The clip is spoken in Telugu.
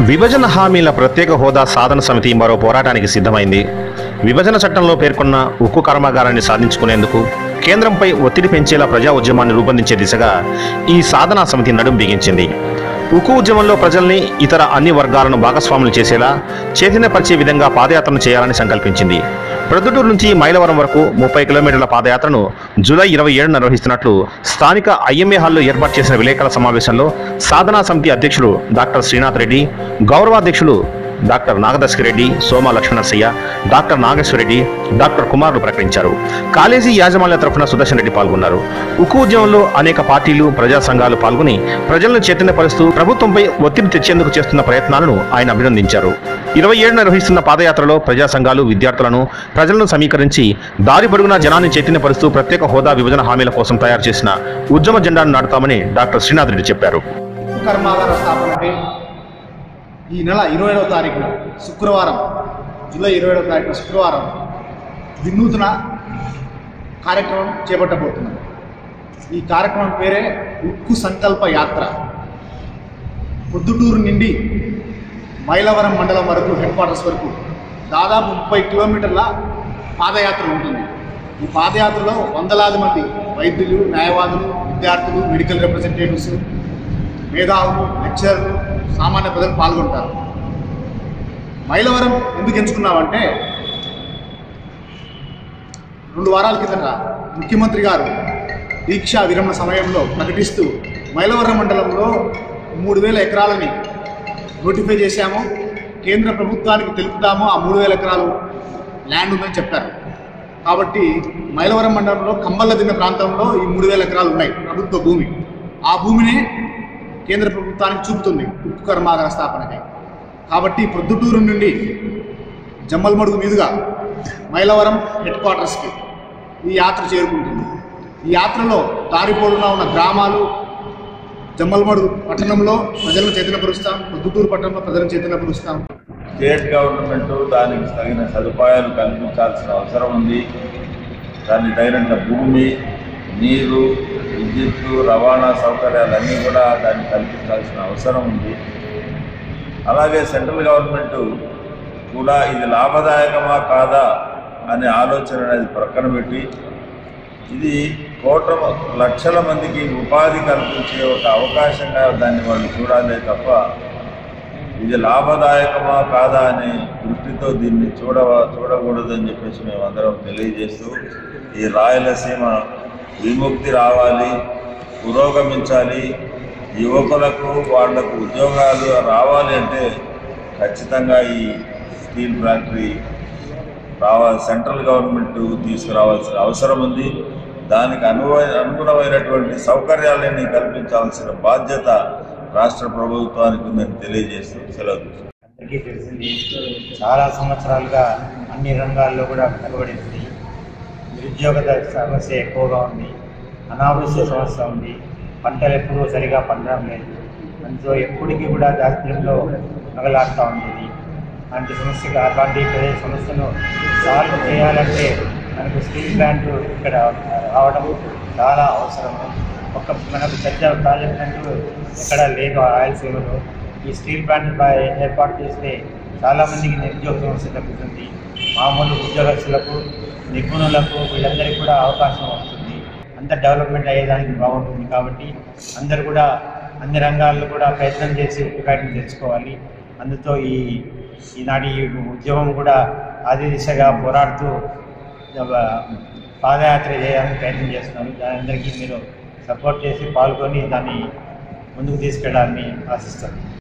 విభజన హామీల ప్రత్యేక హోదా సాధన సమితి మరో పోరాటానికి సిద్ధమైంది విభజన చట్టంలో పేర్కొన్న ఉక్కు కర్మాగారాన్ని సాధించుకునేందుకు కేంద్రంపై ఒత్తిడి పెంచేలా ప్రజా ఉద్యమాన్ని రూపొందించే దిశగా ఈ సాధనా సమితి నడుం బిగించింది ఉక్కు ఉద్యమంలో ప్రజల్ని ఇతర అన్ని వర్గాలను భాగస్వాములు చేసేలా చైతన్యపరిచే విధంగా పాదయాత్రను చేయాలని సంకల్పించింది ప్రొద్దుటూరు నుంచి మైలవరం వరకు ముప్పై కిలోమీటర్ల పాదయాత్రను జూలై ఇరవై ఏడు నిర్వహిస్తున్నట్లు స్థానిక ఐఎంఏ హాల్లో ఏర్పాటు చేసిన విలేకరుల సమావేశంలో సాధనా సమితి అధ్యక్షులు డాక్టర్ శ్రీనాథ్ రెడ్డి గౌరవాధ్యక్షులు doctor Nagadarshaka Reddy Soma Lakshmanasayya doctor Nageswara Reddy doctor కుమార్లు ప్రకటించారు కాలేజీ యాజమాన్య తరఫున సుదర్శన్ రెడ్డి పాల్గొన్నారు ఉక్కు ఉద్యమంలో అనేక పార్టీలు ప్రజా సంఘాలు పాల్గొని ప్రజలను చైతన్యపరుస్తూ ప్రభుత్వంపై ఒత్తిడి తెచ్చేందుకు చేస్తున్న ప్రయత్నాలను ఆయన అభినందించారు ఇరవై ఏడు నిర్వహిస్తున్న పాదయాత్రలో ప్రజా సంఘాలు విద్యార్థులను ప్రజలను సమీకరించి దారి పొడుగునా జనాన్ని చైతన్యపరుస్తూ ప్రత్యేక హోదా విభజన హామీల కోసం తయారు చేసిన ఉద్యమ జెండాను నాటుతామని డాక్టర్ శ్రీనాథ్ రెడ్డి చెప్పారు కర్మాగార స్థాపనకి ఈ నెల ఇరవై ఏడవ తారీఖున శుక్రవారం జూలై ఇరవై ఏడవ తారీఖున శుక్రవారం వినూతన కార్యక్రమం చేపట్టబోతున్నాం ఈ కార్యక్రమం పేరే ఉక్కు సంకల్ప యాత్ర పొద్దుటూరు నుండి మైలవరం మండలం వరకు హెడ్ క్వార్టర్స్ వరకు దాదాపు ముప్పై కిలోమీటర్ల పాదయాత్ర ఉంటుంది ఈ పాదయాత్రలో వందలాది మంది వైద్యులు న్యాయవాదులు విద్యార్థులు మెడికల్ రిప్రజెంటేటివ్స్ మేధావులు లెక్చరర్లు సామాన్య ప్రజలు పాల్గొంటారు మైలవరం ఎందుకు ఎంచుకున్నామంటే రెండు వారాల కిందట ముఖ్యమంత్రి గారు దీక్షా విరమణ సమయంలో ప్రకటిస్తూ మైలవరం మండలంలో మూడు వేల ఎకరాలని నోటిఫై చేశాము కేంద్ర ప్రభుత్వానికి తెలుపుతాము ఆ మూడు వేల ఎకరాలు ల్యాండ్ ఉందని చెప్పారు కాబట్టి మైలవరం మండలంలో కంబల్ల దిన్న ప్రాంతంలో ఈ మూడు వేల ఎకరాలు ఉన్నాయి ప్రభుత్వ భూమి ఆ భూమిని కేంద్ర ప్రభుత్వానికి చూపుతుంది ఉక్కు కర్మాగార స్థాపనకై కాబట్టి ప్రొద్దుటూరు నుండి జమ్మలమడుగు మీదుగా మైలవరం హెడ్ క్వార్టర్స్కి ఈ యాత్ర చేరుకుంటుంది ఈ యాత్రలో దారి పొడవునా ఉన్న గ్రామాలు జమ్మలమడుగు పట్టణంలో ప్రజలను చైతన్యపరుస్తాం ప్రొద్దుటూరు పట్టణంలో ప్రజలను చైతన్యపరుస్తాం స్టేట్ గవర్నమెంట్ దానికి తగిన సదుపాయాలు కల్పించాల్సిన అవసరం ఉంది దానికి తగినంత భూమి నీరు విద్యుత్తు రవాణా సౌకర్యాలన్నీ కూడా దాన్ని కల్పించాల్సిన అవసరం ఉంది అలాగే సెంట్రల్ గవర్నమెంట్ కూడా ఇది లాభదాయకమా కాదా అనే ఆలోచన అనేది ప్రక్కన పెట్టి ఇది కోట్ల లక్షల మందికి ఉపాధి కల్పించే ఒక అవకాశంగా దాన్ని వాళ్ళు చూడాలే తప్ప ఇది లాభదాయకమా కాదా అనే దృష్టితో దీన్ని చూడ చూడకూడదని చెప్పేసి మేము అందరం తెలియజేస్తూ ఈ రాయలసీమ విముక్తి రావాలి పురోగమించాలి యువకులకు వాళ్లకు ఉద్యోగాలు రావాలి అంటే ఖచ్చితంగా ఈ స్టీల్ ఫ్యాక్టరీ రావాలి సెంట్రల్ గవర్నమెంట్ తీసుకురావాల్సిన అవసరం ఉంది దానికి అనువ అనుగుణమైనటువంటి సౌకర్యాలన్నీ కల్పించాల్సిన బాధ్యత రాష్ట్ర ప్రభుత్వానికి ఉందని తెలియజేస్తూ సెలవు తీసుకుంటున్నాను. అందరికీ తెలిసింది చాలా సంవత్సరాలుగా అన్ని రంగాల్లో కూడా వెనుకబడింది నిరుద్యోగ ద- సమస్య ఎక్కువగా ఉంది అనావృష్య సమస్య ఉంది పంటలు ఎప్పుడూ సరిగా పండడం లేదు అందులో ఎప్పటికీ కూడా దారిద్ర్యంలో నగలాడుతూ ఉండేది అలాంటి సమస్యగా అట్లాంటి ప్రదేశ సమస్యను సాల్వ్ చేయాలంటే మనకు స్టీల్ ప్లాంట్ ఇక్కడ రావడం చాలా అవసరము ఒక మనకు పెద్ద ప్రాజెక్ట్ అంటూ ఎక్కడా లేదు రాయలసీమలో ఈ స్టీల్ ప్లాంట్ బా- ఏర్పాటు చేస్తే చాలామందికి నిరుద్యోగ సమస్య తగ్గుతుంది మామూలు ఉద్యోగస్తులకు నిపుణులకు వీళ్ళందరికీ కూడా అవకాశం వస్తుంది అంత డెవలప్మెంట్ అయ్యేదానికి బాగుంటుంది కాబట్టి అందరూ కూడా అన్ని రంగాల్లో కూడా ప్రయత్నం చేసి ఉప్పుకాటిని తెచ్చుకోవాలి అందుతో ఈ ఈనాటి ఈ ఉద్యమం కూడా అదే దిశగా పోరాడుతూ ఆ, పాదయాత్ర చేయడానికి ప్రయత్నం చేస్తున్నారు దాని అందరికీ మీరు సపోర్ట్ చేసి పాల్గొని దాన్ని ముందుకు తీసుకెళ్ళాలని ఆశిస్తాను